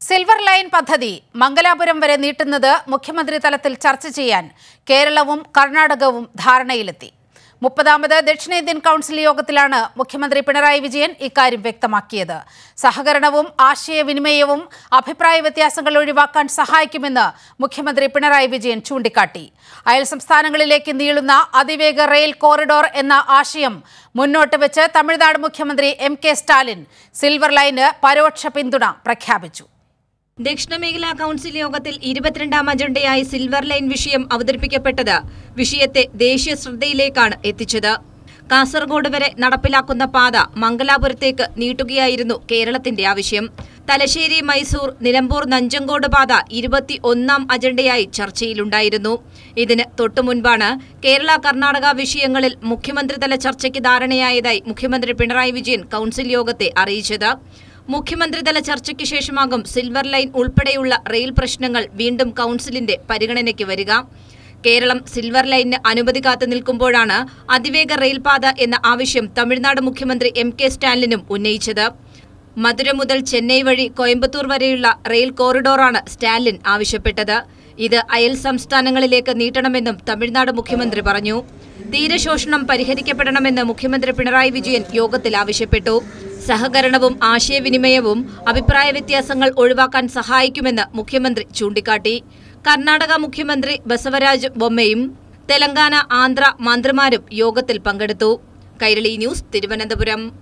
silver line പദ്ധതി മംഗലാപുരം വരെ നീട്ടുന്നത് മുഖ്യമന്ത്രി തലത്തിൽ ചർച്ച ചെയ്യാൻ കേരളവും കർണാടകവും ധാരണയിലെത്തി മുപ്പതാമത് ദക്ഷിണേന്ത്യൻ കൗൺസിൽ യോഗത്തിലാണ് മുഖ്യമന്ത്രി പിണറായി വിജയൻ ഇക്കാര്യം വ്യക്തമാക്കിയത് സഹകരണവും ആശയവിനിമയവും അഭിപ്രായ വ്യത്യാസങ്ങൾ ഒഴിവാക്കാൻ സഹായിക്കുമെന്ന് മുഖ്യമന്ത്രി പിണറായി വിജയൻ ചൂണ്ടിക്കാട്ടി അയൽ സംസ്ഥാനങ്ങളിലേക്ക് നീളുന്ന അതിവേഗ റെയിൽ കോറിഡോർ എന്ന ആശയം മുന്നോട്ട് വെച്ച് തമിഴ്നാട് മുഖ്യമന്ത്രി എം കെ സ്റ്റാലിൻ സിൽവർ ലൈന് പരോക്ഷ പിന്തുണ പ്രഖ്യാപിച്ചു ദക്ഷിണമേഖലാ കൗൺസിൽ യോഗത്തിൽ ഇരുപത്തിരണ്ടാം അജണ്ടയായി സിൽവർ ലൈൻ വിഷയം അവതരിപ്പിക്കപ്പെട്ടത് വിഷയത്തെ ദേശീയ ശ്രദ്ധയിലേക്കാണ് എത്തിച്ചത് കാസർഗോഡ് വരെ നടപ്പിലാക്കുന്ന പാത മംഗലാപുരത്തേക്ക് നീട്ടുകയായിരുന്നു കേരളത്തിന്റെ ആവശ്യം തലശ്ശേരി മൈസൂർ നിലമ്പൂർ നഞ്ചങ്കോട് പാത ഇരുപത്തി ഒന്നാം അജണ്ടയായി ചർച്ചയിലുണ്ടായിരുന്നു ഇതിന് തൊട്ടുമുൻപാണ് കേരള കർണാടക വിഷയങ്ങളിൽ മുഖ്യമന്ത്രിതല ചർച്ചയ്ക്ക് ധാരണയായതായി മുഖ്യമന്ത്രി പിണറായി വിജയൻ കൗൺസിൽ യോഗത്തെ അറിയിച്ചത് മുഖ്യമന്ത്രിതല ചർച്ചയ്ക്ക് ശേഷമാകും സിൽവർ ലൈൻ ഉൾപ്പെടെയുള്ള റെയിൽ പ്രശ്നങ്ങൾ വീണ്ടും കൗൺസിലിന്റെ പരിഗണനയ്ക്ക് വരിക കേരളം സിൽവർ ലൈനിന് അനുമതി കാത്തു നിൽക്കുമ്പോഴാണ് അതിവേഗ റെയിൽപാത എന്ന ആവശ്യം തമിഴ്നാട് മുഖ്യമന്ത്രി എം കെ സ്റ്റാലിനും ഉന്നയിച്ചത് മധുര മുതൽ ചെന്നൈ വഴി കോയമ്പത്തൂർ വരെയുള്ള റെയിൽ കോറിഡോറാണ് സ്റ്റാലിൻ ആവശ്യപ്പെട്ടത് ഇത് അയൽ സംസ്ഥാനങ്ങളിലേക്ക് നീട്ടണമെന്നും തമിഴ്നാട് മുഖ്യമന്ത്രി പറഞ്ഞു തീരശോഷണം പരിഹരിക്കപ്പെടണമെന്ന് മുഖ്യമന്ത്രി പിണറായി വിജയൻ യോഗത്തിൽ ആവശ്യപ്പെട്ടു സഹകരണവും ആശയവിനിമയവും അഭിപ്രായ വ്യത്യാസങ്ങൾ ഒഴിവാക്കാൻ സഹായിക്കുമെന്ന് മുഖ്യമന്ത്രി ചൂണ്ടിക്കാട്ടി കർണാടക മുഖ്യമന്ത്രി ബസവരാജ് ബൊമ്മയും തെലങ്കാന ആന്ധ്ര മന്ത്രിമാരും യോഗത്തിൽ പങ്കെടുത്തു കൈരളി ന്യൂസ് തിരുവനന്തപുരം